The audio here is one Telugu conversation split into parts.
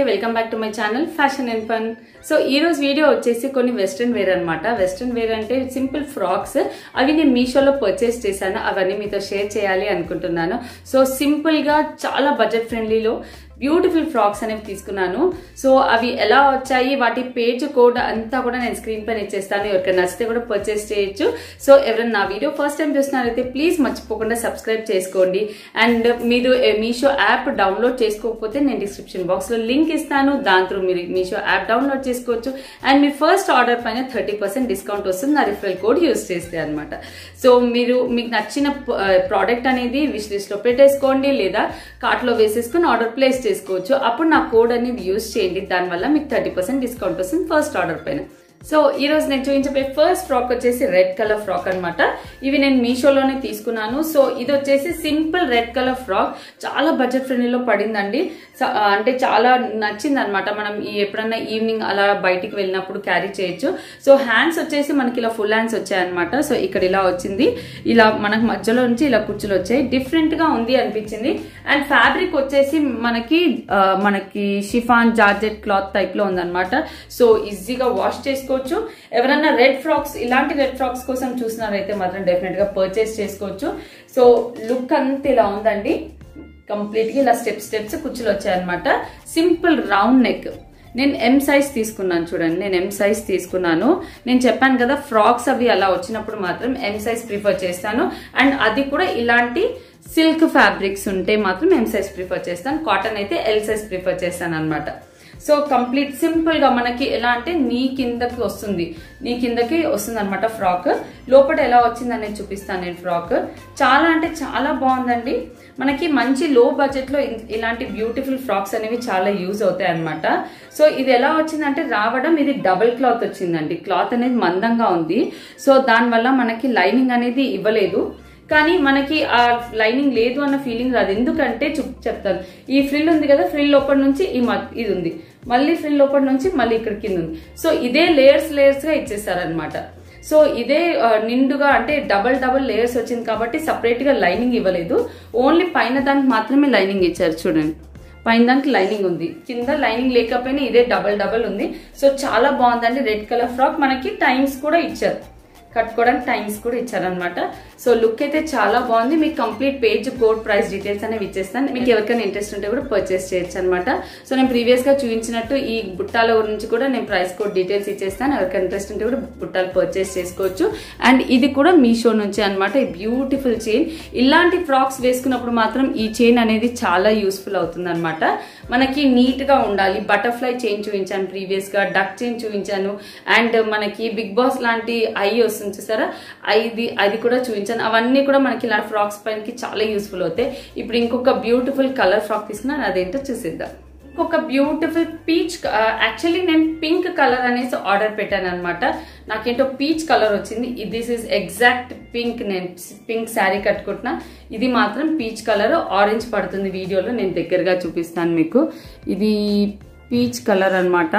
welcome back to my channel fashion and fun so ఈ రోజు వీడియో వచ్చేసి కొన్ని వెస్ట్రన్ వేర్ అన్నమాట వెస్ట్రన్ వేర్ అంటే సింపుల్ ఫ్రాక్స్ అవి నేను మీషోలో పర్చేస్ చేశాను అవన్నీ మీతో షేర్ చేయాలి అనుకుంటున్నాను సో సింపుల్ గా చాలా బడ్జెట్ ఫ్రెండ్లీలో బ్యూటిఫుల్ ఫ్రాక్స్ అనేవి తీసుకున్నాను సో అవి ఎలా వచ్చాయి వాటి పేజ్ కోడ్ అంతా కూడా నేను స్క్రీన్ పైన ఇచ్చేస్తాను ఎవరికైనా నచ్చితే కూడా పర్చేస్ చేయొచ్చు సో ఎవరైనా నా వీడియో ఫస్ట్ టైం చూస్తున్నారైతే ప్లీజ్ మర్చిపోకుండా సబ్స్క్రైబ్ చేసుకోండి అండ్ మీరు మీషో యాప్ డౌన్లోడ్ చేసుకోకపోతే నేను డిస్క్రిప్షన్ బాక్స్ లో లింక్ ఇస్తాను దాని త్రూ మీరు మీషో యాప్ డౌన్లోడ్ చేసుకోవచ్చు అండ్ మీ ఫస్ట్ ఆర్డర్ పైన థర్టీ పర్సెంట్ డిస్కౌంట్ వస్తుంది నా రిఫరల్ కోడ్ యూస్ చేస్తే అనమాట సో మీరు మీకు నచ్చిన ప్రోడక్ట్ అనేది విష్ లిస్ట్ లో పెట్టేసుకోండి లేదా కార్ట్ లో వేసేసుకుని ఆర్డర్ ప్లేస్ చేసుకోవచ్చు అప్పుడు నా కోడ్ అనేది యూస్ చేయండి దానివల్ల మీకు థర్టీ పర్సెంట్ డిస్కౌంట్ వస్తుంది ఫస్ట్ ఆర్డర్ పైన సో ఈ రోజు నేను చూపించబోయే ఫస్ట్ ఫ్రాక్ వచ్చేసి రెడ్ కలర్ ఫ్రాక్ అన్నమాట ఇవి నేను మీషోలోనే తీసుకున్నాను సో ఇది వచ్చేసి సింపుల్ రెడ్ కలర్ ఫ్రాక్ చాలా బడ్జెట్ ఫ్రెండ్లీలో పడిందండి స- ఆ, అంటే చాలా నచ్చింది అనమాట మనం ఈ ఎప్పుడన్నా ఈవినింగ్ అలా బయటికి వెళ్ళినప్పుడు క్యారీ చేయొచ్చు సో హ్యాండ్స్ వచ్చేసి మనకి ఇలా ఫుల్ హ్యాండ్స్ వచ్చాయన్నమాట సో ఇక్కడ ఇలా వచ్చింది ఇలా మనకు మధ్యలో నుంచి ఇలా కుచ్చులు వచ్చాయి డిఫరెంట్ గా ఉంది అనిపించింది అండ్ ఫ్యాబ్రిక్ వచ్చేసి మనకి ఆ, మనకి షిఫాన్ జార్జెట్ క్లాత్ టైప్ లో ఉందన్నమాట సో ఈజీగా వాష్ చేసుకోవచ్చు ఎవరైనా రెడ్ ఫ్రాక్స్ ఇలాంటి రెడ్ ఫ్రాక్స్ కోసం చూసినారైతే మాత్రం డెఫినెట్ గా పర్చేస్ చేసుకోవచ్చు సో లుక్ అంతా ఇలా ఉందండి కంప్లీట్ గా ఇలా స్టెప్ స్టెప్స్ కుచ్చులు వచ్చాయన్నమాట సింపుల్ రౌండ్ నెక్ నేను ఎం సైజ్ తీసుకున్నాను చూడండి నేను ఎం సైజ్ తీసుకున్నాను నేను చెప్పాను కదా ఫ్రాక్స్ అవి అలా వచ్చినప్పుడు మాత్రం ఎం సైజ్ ప్రిఫర్ చేస్తాను అండ్ అది కూడా ఇలాంటి సిల్క్ ఫ్యాబ్రిక్స్ ఉంటే మాత్రం ఎం సైజ్ ప్రిఫర్ చేస్తాను కాటన్ అయితే ఎల్ సైజ్ ప్రిఫర్ చేస్తాను అనమాట సో కంప్లీట్ సింపుల్ గా మనకి ఎలా అంటే నీ కిందకి వస్తుంది నీ కిందకి వస్తుంది అనమాట ఫ్రాక్ లోపల ఎలా వచ్చింది అనేది చూపిస్తాను నేను ఫ్రాక్ చాలా అంటే చాలా బాగుందండి మనకి మంచి లో బడ్జెట్ లో ఇ- ఇలాంటి బ్యూటిఫుల్ ఫ్రాక్స్ అనేవి చాలా యూజ్ అవుతాయి అనమాట సో ఇది ఎలా వచ్చిందంటే రావడం ఇది డబుల్ క్లాత్ వచ్చిందండి క్లాత్ అనేది మందంగా ఉంది సో దానివల్ల మనకి లైనింగ్ అనేది ఇవ్వలేదు కానీ మనకి ఆ లైనింగ్ లేదు అన్న ఫీలింగ్ రాదు ఎందుకంటే చూప్ చెప్తాను ఈ ఫ్రిల్ ఉంది కదా ఫ్రిల్ లోపల నుంచి ఈ మ- ఇది ఉంది మళ్ళీ ఫ్రిల్ లోపల నుంచి మళ్ళీ ఇక్కడ కింద ఉంది సో ఇదే లేయర్స్ లేయర్స్ గా ఇచ్చేసారనమాట సో ఇదే ఆ, నిండుగా అంటే డబల్ డబల్ లేయర్స్ వచ్చింది కాబట్టి సపరేట్ గా లైనింగ్ ఇవ్వలేదు ఓన్లీ పైన దానికి మాత్రమే లైనింగ్ ఇచ్చారు చూడండి పైన దానికి లైనింగ్ ఉంది కింద లైనింగ్ లేకపోయినా ఇదే డబల్ డబల్ ఉంది సో చాలా బాగుందండి రెడ్ కలర్ ఫ్రాక్ మనకి టైమ్స్ కూడా ఇచ్చారు కట్టుకోవడానికి టైమ్స్ కూడా ఇచ్చారనమాట సో లుక్ అయితే చాలా బాగుంది మీకు complete page code price details అనేవి ఇచ్చేస్తాను మీకు ఎవరికైనా ఇంట్రెస్ట్ ఉంటే కూడా పర్చేస్ చేయొచ్చు అనమాట సో నేను ప్రీవియస్ గా చూపించినట్టు ఈ బుట్టాల గురించి కూడా నేను ప్రైస్ కోడ్ డీటెయిల్స్ ఇచ్చేస్తాను ఎవరికైనా ఇంట్రెస్ట్ ఉంటే కూడా బుట్టాలు పర్చేస్ చేసుకోవచ్చు అండ్ ఇది కూడా మీషో నుంచి అనమాట ఈ బ్యూటిఫుల్ చైన్ ఇలాంటి ఫ్రాక్స్ వేసుకున్నప్పుడు మాత్రం ఈ చైన్ అనేది చాలా యూస్ఫుల్ అవుతుంది అనమాట మనకి నీట్ గా ఉండాలి బటర్ఫ్లై చైన్ చూపించాను ప్రీవియస్ గా డక్ చైన్ చూపించాను అండ్ మనకి బిగ్ బాస్ లాంటి ఐ వస్తుంది చూసారా ఐది అది కూడా చూపించాను అవన్నీ కూడా మనకి ఇలా ఫ్రాక్స్ పైనకి చాలా యూస్ఫుల్ అవుతాయి ఇప్పుడు ఇంకొక బ్యూటిఫుల్ కలర్ ఫ్రాక్ తీసుకున్నాను అదేంటో చూసేద్దాం ఇంకొక బ్యూటిఫుల్ పీచ్ యాక్చువల్లీ నేను పింక్ కలర్ అనేసి ఆర్డర్ పెట్టాను అనమాట నాకేంటో పీచ్ కలర్ వచ్చింది దిస్ ఇస్ ఎగ్జాక్ట్ పింక్ నేను పింక్ శారీ కట్టుకుంటున్నా ఇది మాత్రం పీచ్ కలర్ ఆరెంజ్ పడుతుంది వీడియోలో నేను దగ్గరగా చూపిస్తాను మీకు ఇది పీచ్ కలర్ అనమాట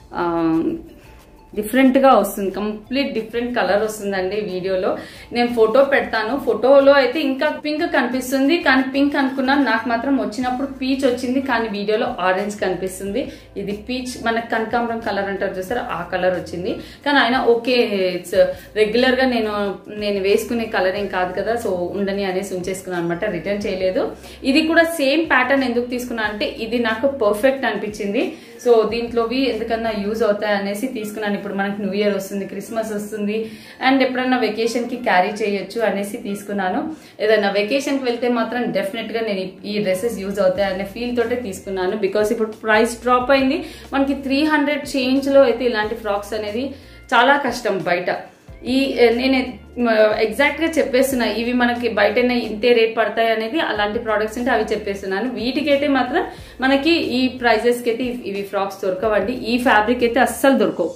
డిఫరెంట్ గా వస్తుంది కంప్లీట్ డిఫరెంట్ కలర్ వస్తుందండి వీడియోలో నేను ఫోటో పెడతాను ఫోటోలో అయితే ఇంకా పింక్ కనిపిస్తుంది కానీ పింక్ అనుకున్నాను నాకు మాత్రం వచ్చినప్పుడు పీచ్ వచ్చింది కానీ వీడియోలో ఆరెంజ్ కనిపిస్తుంది ఇది పీచ్ మనకు కనకాంబరం కలర్ అంటారు చూసారా ఆ కలర్ వచ్చింది కానీ ఆయన ఓకే ఇట్స్ రెగ్యులర్ గా నేను నేను వేసుకునే కలర్ ఏం కాదు కదా సో ఉండని అనేసి ఉంచేసుకున్నాను అనమాట రిటర్న్ చేయలేదు ఇది కూడా సేమ్ ప్యాటర్న్ ఎందుకు తీసుకున్నా అంటే ఇది నాకు పర్ఫెక్ట్ అనిపించింది సో దీంట్లోవి ఎందుకన్నా యూజ్ అవుతాయి అనేసి తీసుకున్నాను ఇప్పుడు మనకి న్యూ ఇయర్ వస్తుంది క్రిస్మస్ వస్తుంది అండ్ ఎప్పుడన్నా వెకేషన్ కి క్యారీ చేయొచ్చు అనేసి తీసుకున్నాను ఏదైనా వెకేషన్ కి వెళ్తే మాత్రం డెఫినెట్ గా నేను ఈ డ్రెస్సెస్ యూజ్ అవుతాయి అనే ఫీల్ తోటే తీసుకున్నాను బికాస్ ఇప్పుడు ప్రైస్ డ్రాప్ అయింది మనకి త్రీ హండ్రెడ్ చేంజ్ లో అయితే ఇలాంటి ఫ్రాక్స్ అనేది చాలా కష్టం బయట ఈ నేను ఎగ్జాక్ట్ గా చెప్పేస్తున్నా ఇవి మనకి బయట ఇంతే రేట్ పడతాయి అనేది అలాంటి ప్రోడక్ట్స్ ఉంటే అవి చెప్పేస్తున్నాను వీటికైతే మాత్రం మనకి ఈ ప్రైజెస్ కి అయితే ఇవి ఫ్రాక్స్ దొరకవండి ఈ ఫ్యాబ్రిక్ అయితే అస్సలు దొరకవు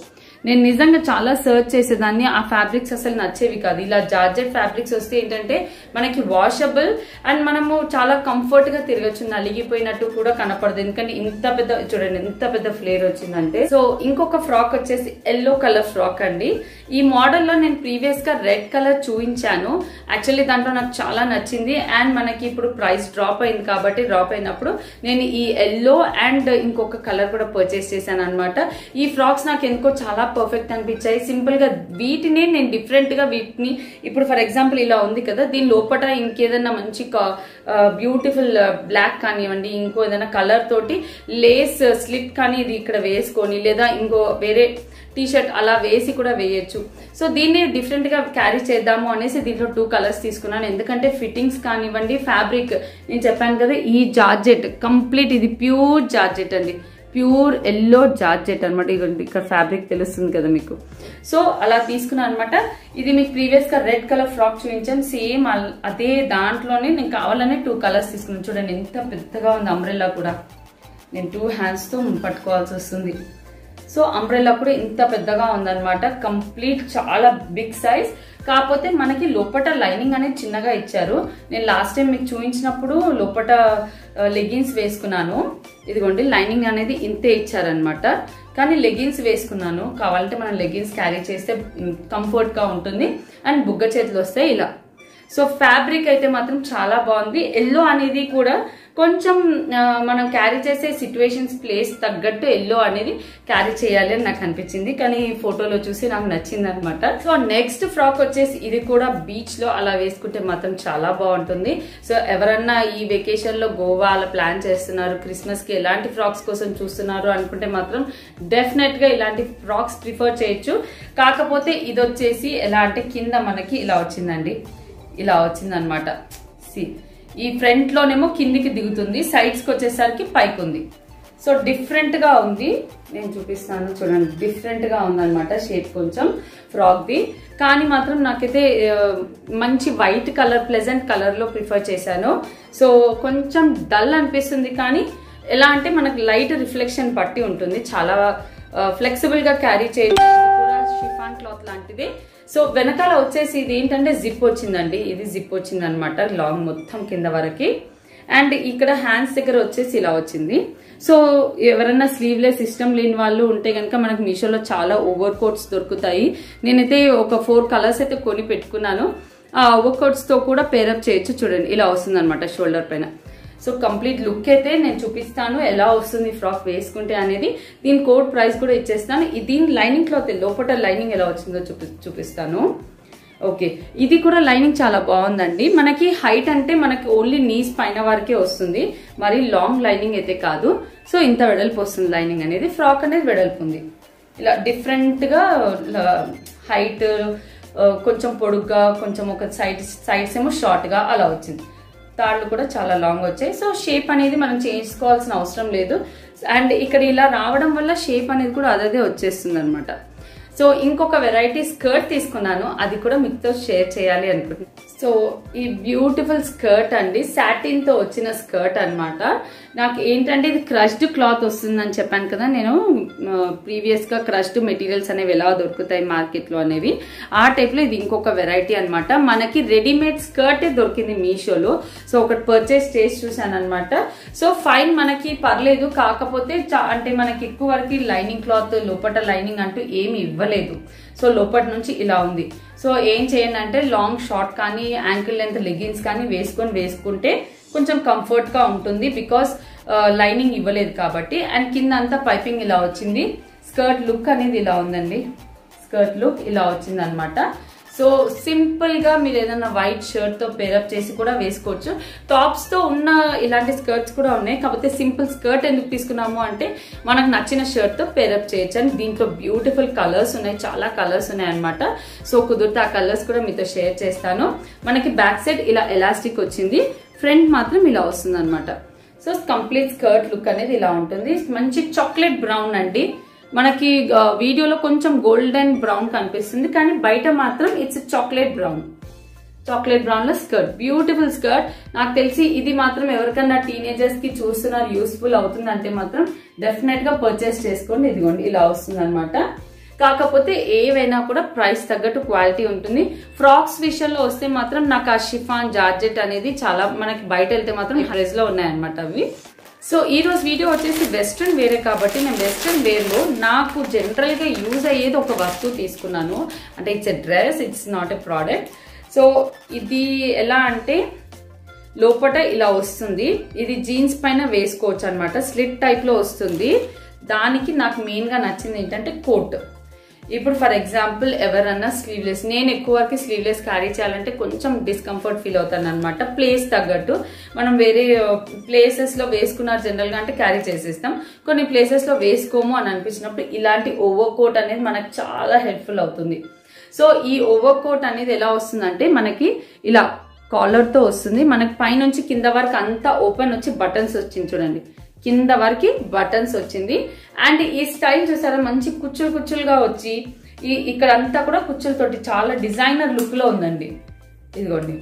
నేను నిజంగా చాలా సర్చ్ చేసేదాన్ని ఆ ఫ్యాబ్రిక్స్ అసలు నచ్చేవి కాదు ఇలా జార్జెట్ ఫ్యాబ్రిక్స్ వస్తే ఏంటంటే మనకి వాషబుల్ అండ్ మనము చాలా కంఫర్ట్ గా తిరగచ్చు నలిగిపోయినట్టు కూడా కనపడదు ఎందుకంటే ఇంత పెద్ద చూడండి ఎంత పెద్ద ఫ్లేర్ వచ్చిందంటే సో ఇంకొక ఫ్రాక్ వచ్చేసి ఎల్లో కలర్ ఫ్రాక్ అండి ఈ మోడల్ లో నేను ప్రీవియస్ గా రెడ్ కలర్ చూపించాను యాక్చువల్లీ దాంట్లో నాకు చాలా నచ్చింది అండ్ మనకి ఇప్పుడు ప్రైస్ డ్రాప్ అయింది కాబట్టి డ్రాప్ అయినప్పుడు నేను ఈ ఎల్లో అండ్ ఇంకొక కలర్ కూడా పర్చేస్ చేశాను అనమాట ఈ ఫ్రాక్స్ నాకు ఎందుకో చాలా పర్ఫెక్ట్ అనిపించాయి సింపుల్ గా వీటిని నేను డిఫరెంట్ గా వీటిని ఇప్పుడు ఫర్ ఎగ్జాంపుల్ ఇలా ఉంది కదా దీని లోపల ఇంకేదన్నా మంచి బ్యూటిఫుల్ బ్లాక్ కానివ్వండి ఇంకో ఏదైనా కలర్ తోటి లేస్ స్లిట్ కానీ ఇది ఇక్కడ వేసుకొని లేదా ఇంకో వేరే టీ షర్ట్ అలా వేసి కూడా వేయొచ్చు సో దీన్ని డిఫరెంట్ గా క్యారీ చేద్దాము అనేసి దీంట్లో టూ కలర్స్ తీసుకున్నాను ఎందుకంటే ఫిట్టింగ్స్ కానివ్వండి ఫ్యాబ్రిక్ నేను చెప్పాను కదా ఈ జార్జెట్ కంప్లీట్ ఇది ప్యూర్ జార్జెట్ అండి ప్యూర్ ఎల్లో జార్జెట్ అనమాట ఇక్కడ ఫ్యాబ్రిక్ తెలుస్తుంది కదా మీకు సో అలా తీసుకున్నాను అనమాట ఇది మీకు ప్రీవియస్ గా రెడ్ కలర్ ఫ్రాక్ చూపించాను సేమ్ అదే దాంట్లోనే నేను కావాలనే టూ కలర్స్ తీసుకున్నాను చూడండి ఎంత పెద్దగా ఉంది అంబ్రెల్లా కూడా నేను టూ హ్యాండ్స్ తో పట్టుకోవాల్సి వస్తుంది సో అంబ్రెల్లా కూడా ఇంత పెద్దగా ఉందన్నమాట కంప్లీట్ చాలా బిగ్ సైజ్ కాకపోతే మనకి లోపట లైనింగ్ అనేది చిన్నగా ఇచ్చారు నేను లాస్ట్ టైం మీకు చూపించినప్పుడు లోపట లెగిన్స్ వేసుకున్నాను ఇదిగోండి లైనింగ్ అనేది ఇంతే ఇచ్చారనమాట కానీ లెగిన్స్ వేసుకున్నాను కావాలంటే మనం లెగిన్స్ క్యారీ చేస్తే కంఫర్ట్ గా ఉంటుంది అండ్ బుగ్గ చేతులు వస్తాయి ఇలా సో ఫ్యాబ్రిక్ అయితే మాత్రం చాలా బాగుంది ఎల్లో అనేది కూడా కొంచెం మనం క్యారీ చేసే సిచ్యువేషన్స్ ప్లేస్ తగ్గట్టు ఎల్లో అనేది క్యారీ చేయాలి అని నాకు అనిపించింది కానీ ఫోటోలో చూసి నాకు నచ్చింది అనమాట సో నెక్స్ట్ ఫ్రాక్ వచ్చేసి ఇది కూడా బీచ్ లో అలా వేసుకుంటే మాత్రం చాలా బాగుంటుంది సో ఎవరన్నా ఈ వెకేషన్ లో గోవా అలా ప్లాన్ చేస్తున్నారు క్రిస్మస్ కి ఎలాంటి ఫ్రాక్స్ కోసం చూస్తున్నారు అనుకుంటే మాత్రం డెఫినెట్ గా ఇలాంటి ఫ్రాక్స్ ప్రిఫర్ చేయొచ్చు కాకపోతే ఇది వచ్చేసి ఎలా అంటే కింద మనకి ఇలా వచ్చిందండి ఇలా వచ్చింది అనమాట సి ఈ ఫ్రంట్ లోనేమో కిందికి దిగుతుంది సైడ్స్ కి వచ్చేసరికి పైకి ఉంది సో డిఫరెంట్ గా ఉంది నేను చూపిస్తాను చూడండి డిఫరెంట్ గా ఉందన్నమాట షేప్ కొంచెం ఫ్రాక్ ది కానీ మాత్రం నాకైతే మంచి వైట్ కలర్ ప్లెజెంట్ కలర్ లో ప్రిఫర్ చేశాను సో కొంచెం డల్ అనిపిస్తుంది కానీ ఎలా అంటే మనకు లైట్ రిఫ్లెక్షన్ పట్టి ఉంటుంది చాలా ఫ్లెక్సిబుల్ గా క్యారీ చేయొచ్చు కూడా షిఫాన్ క్లాత్ లాంటిది సో వెనకాల వచ్చేసి ఇది ఏంటంటే జిప్ వచ్చిందండి ఇది జిప్ వచ్చింది అనమాట లాంగ్ మొత్తం కింద వరకు అండ్ ఇక్కడ హ్యాండ్స్ దగ్గర వచ్చేసి ఇలా వచ్చింది సో ఎవరైనా స్లీవ్లెస్ ఇష్టం లేని వాళ్ళు ఉంటే కనుక మనకు మీషోలో చాలా ఓవర్ కోట్స్ దొరుకుతాయి నేనైతే ఒక ఫోర్ కలర్స్ అయితే కొని పెట్టుకున్నాను ఆ ఓవర్ కోట్స్ తో కూడా పేరప్ చేయొచ్చు చూడండి ఇలా వస్తుంది అనమాట షోల్డర్ పైన సో కంప్లీట్ లుక్ అయితే నేను చూపిస్తాను ఎలా వస్తుంది ఫ్రాక్ వేసుకుంటే అనేది దీని కోడ్ ప్రైస్ కూడా ఇచ్చేస్తాను దీని లైనింగ్ క్లాత్ లోపల లైనింగ్ ఎలా వచ్చిందో చూపి చూపిస్తాను ఓకే ఇది కూడా లైనింగ్ చాలా బాగుందండి మనకి హైట్ అంటే మనకి ఓన్లీ నీస్ పైన వరకే వస్తుంది మరి లాంగ్ లైనింగ్ అయితే కాదు సో ఇంత వెడల్పు వస్తుంది లైనింగ్ అనేది ఫ్రాక్ అనేది వెడల్పు ఉంది ఇలా డిఫరెంట్ గా హైట్ కొంచెం పొడుగ్గా కొంచెం ఒక సైడ్ సైడ్స్ ఏమో షార్ట్ గా అలా వచ్చింది తాళ్ళు కూడా చాలా లాంగ్ వచ్చాయి సో షేప్ అనేది మనం చేసుకోవాల్సిన అవసరం లేదు అండ్ ఇక్కడ ఇలా రావడం వల్ల షేప్ అనేది కూడా అదే వచ్చేస్తుంది అనమాట సో ఇంకొక వెరైటీ స్కర్ట్ తీసుకున్నాను అది కూడా మీతో షేర్ చేయాలి అనుకుంటున్నాను సో ఈ బ్యూటిఫుల్ స్కర్ట్ అండి సాటిన్ తో వచ్చిన స్కర్ట్ అనమాట నాకు ఏంటంటే ఇది క్రష్డ్ క్లాత్ వస్తుందని చెప్పాను కదా నేను ప్రీవియస్ గా క్రష్డ్ మెటీరియల్స్ అనేవి ఎలా దొరుకుతాయి మార్కెట్ లో అనేవి ఆ టైప్ లో ఇది ఇంకొక వెరైటీ అనమాట మనకి రెడీమేడ్ స్కర్ట్ దొరికింది మీషోలో సో ఒకటి పర్చేస్ చేసి చూసాను అనమాట సో ఫైన్ మనకి పర్లేదు కాకపోతే అంటే మనకి ఎక్కువ వరకు లైనింగ్ క్లాత్ లోపల లైనింగ్ అంటూ ఏమి ఇవ్వలేదు సో లోపటి నుంచి ఇలా ఉంది సో ఏం చేయండి అంటే లాంగ్ షార్ట్ కానీ యాంకిల్ లెంత్ లెగిన్స్ కానీ వేసుకొని వేసుకుంటే కొంచెం కంఫర్ట్ గా ఉంటుంది బికాస్ లైనింగ్ ఇవ్వలేదు కాబట్టి అండ్ కింద అంతా పైపింగ్ ఇలా వచ్చింది స్కర్ట్ లుక్ అనేది ఇలా ఉందండి స్కర్ట్ లుక్ ఇలా వచ్చింది అనమాట సో సింపుల్ గా మీరు ఏదైనా వైట్ షర్ట్ తో పేరప్ చేసి కూడా వేసుకోవచ్చు టాప్స్ తో ఉన్న ఇలాంటి స్కర్ట్స్ కూడా ఉన్నాయి కాకపోతే సింపుల్ స్కర్ట్ ఎందుకు తీసుకున్నాము అంటే మనకు నచ్చిన షర్ట్ తో పేరప్ చేయొచ్చు అని దీంట్లో బ్యూటిఫుల్ కలర్స్ ఉన్నాయి చాలా కలర్స్ ఉన్నాయి అనమాట సో కుదిరితే ఆ కలర్స్ కూడా మీతో షేర్ చేస్తాను మనకి బ్యాక్ సైడ్ ఇలా ఎలాస్టిక్ వచ్చింది ఫ్రంట్ మాత్రం ఇలా వస్తుంది అనమాట సో కంప్లీట్ స్కర్ట్ లుక్ అనేది ఇలా ఉంటుంది మంచి చాక్లెట్ బ్రౌన్ అండి మనకి వీడియోలో కొంచెం గోల్డెన్ బ్రౌన్ కనిపిస్తుంది కానీ బయట మాత్రం it's chocolate brown chocolate brown లో స్కర్ట్ బ్యూటిఫుల్ స్కర్ట్ నాకు తెలిసి ఇది మాత్రం ఎవరికన్నా టీనేజర్స్ కి చూస్తున్నారు యూస్ఫుల్ అవుతుంది అంటే మాత్రం డెఫినెట్ గా పర్చేస్ చేసుకోండి ఇదిగోండి ఇలా వస్తుంది అనమాట కాకపోతే ఏవైనా కూడా ప్రైస్ తగ్గట్టు క్వాలిటీ ఉంటుంది ఫ్రాక్స్ విషయంలో వస్తే మాత్రం నాకు ఆ షిఫాన్ జార్జెట్ అనేది చాలా మనకి బయట వెళ్తే మాత్రం ప్రైస్ లో ఉన్నాయన్నమాట అవి సో ఈ రోజు వీడియో వచ్చేసి వెస్ట్రన్ వేరే కాబట్టి నేను వెస్ట్రన్ వేర్లో నాకు జనరల్గా యూజ్ అయ్యేది ఒక వస్తువు తీసుకున్నాను అంటే it's a dress it's not a product so ఇది ఎలా అంటే లోపల ఇలా వస్తుంది ఇది జీన్స్ పైన వేసుకోవచ్చు అనమాట స్లిట్ టైప్లో వస్తుంది దానికి నాకు మెయిన్గా నచ్చింది ఏంటంటే కోట్ ఇప్పుడు ఫర్ ఎగ్జాంపుల్ ఎవరన్నా స్లీవ్లెస్ నేను ఎక్కువ వరకు స్లీవ్లెస్ క్యారీ చేయాలంటే కొంచెం డిస్కంఫర్ట్ ఫీల్ అవుతాను అనమాట ప్లేస్ తగ్గట్టు మనం వేరే ప్లేసెస్లో వేసుకున్నారు జనరల్గా అంటే క్యారీ చేసేస్తాం కొన్ని ప్లేసెస్లో వేసుకోము అని అనిపించినప్పుడు ఇలాంటి ఓవర్ కోట్ అనేది మనకు చాలా హెల్ప్ఫుల్ అవుతుంది సో ఈ ఓవర్ కోట్ అనేది ఎలా వస్తుందంటే మనకి ఇలా కాలర్తో వస్తుంది మనకి పైనుంచి కింద వరకు అంతా ఓపెన్ వచ్చి బటన్స్ వచ్చింది చూడండి కింద వరకు బటన్స్ వచ్చింది అండ్ ఈ స్టైల్ చూసారా మంచి కుచ్చులు కుచ్చులుగా వచ్చి ఈ ఇక్కడ అంతా కూడా కుచ్చులతోటి చాలా డిజైనర్ లుక్ లో ఉందండి ఇదిగోండి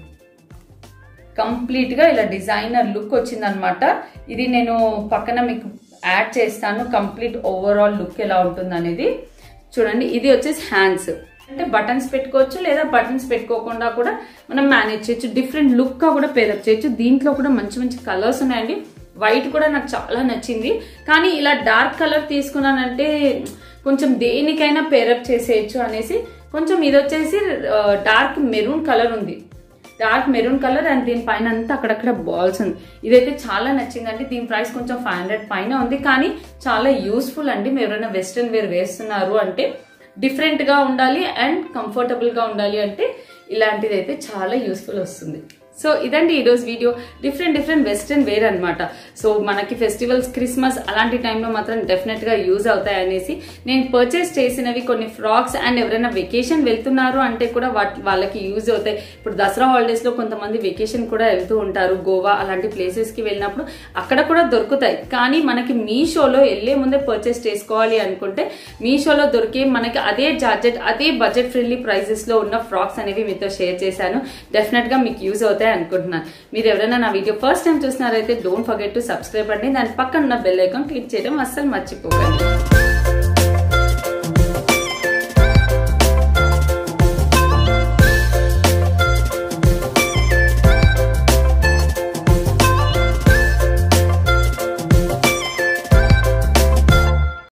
కంప్లీట్ గా ఇలా డిజైనర్ లుక్ వచ్చిందనమాట ఇది నేను పక్కన మీకు యాడ్ చేస్తాను కంప్లీట్ ఓవరాల్ లుక్ ఎలా ఉంటుంది అనేది చూడండి ఇది వచ్చేసి హ్యాండ్స్ అంటే బటన్స్ పెట్టుకోవచ్చు లేదా బటన్స్ పెట్టుకోకుండా కూడా మనం మేనేజ్ చేయొచ్చు డిఫరెంట్ లుక్ గా కూడా పేరప్ చేయొచ్చు దీంట్లో కూడా మంచి మంచి కలర్స్ ఉన్నాయండి వైట్ కూడా నాకు చాలా నచ్చింది కానీ ఇలా డార్క్ కలర్ తీసుకున్నానంటే కొంచెం దేనికైనా పేరప్ చేసేయచ్చు అనేసి కొంచెం ఇది వచ్చేసి డార్క్ మెరూన్ కలర్ ఉంది డార్క్ మెరూన్ కలర్ అండ్ దీని పైన అంతా అక్కడక్కడ బాల్స్ ఉంది ఇదైతే చాలా నచ్చిందండి దీని ప్రైస్ కొంచెం ఫైవ్ హండ్రెడ్ పైన ఉంది కానీ చాలా యూస్ఫుల్ అండి మీరు ఎవరైనా వెస్ట్రన్ వేర్ వేస్తున్నారు అంటే డిఫరెంట్ గా ఉండాలి అండ్ కంఫర్టబుల్ గా ఉండాలి అంటే ఇలాంటిది అయితే చాలా యూస్ఫుల్ వస్తుంది సో ఇదండి ఈరోజు video different different western wear అనమాట సో మనకి ఫెస్టివల్స్ క్రిస్మస్ అలాంటి టైంలో మాత్రం డెఫినెట్ గా యూజ్ అవుతాయి అనేసి నేను పర్చేస్ చేసినవి కొన్ని ఫ్రాక్స్ అండ్ ఎవరైనా వెకేషన్ వెళ్తున్నారు అంటే కూడా వాటి వాళ్ళకి యూజ్ అవుతాయి ఇప్పుడు దసరా హాలిడేస్ లో కొంతమంది వెకేషన్ కూడా వెళ్తూ ఉంటారు గోవా అలాంటి ప్లేసెస్ కి వెళ్ళినప్పుడు అక్కడ కూడా దొరుకుతాయి కానీ మనకి మీషోలో వెళ్లే ముందే పర్చేస్ చేసుకోవాలి అనుకుంటే మీషోలో దొరికే మనకి అదే జార్జెట్ అదే బడ్జెట్ ఫ్రెండ్లీ ప్రైజెస్ లో ఉన్న ఫ్రాక్స్ అనేవి మీతో షేర్ చేశాను డెఫినెట్ గా మీకు యూజ్ అవుతాయి అనుకుంటున్నాను మీరు ఎవరైనా నా వీడియో ఫస్ట్ టైం చూస్తున్నారైతే డోంట్ ఫర్గెట్ టు సబ్స్క్రైబ్ అండి దాని పక్కన ఉన్న బెల్ ఐకాన్ క్లిక్ చేయడం అస్సలు మర్చిపోకండి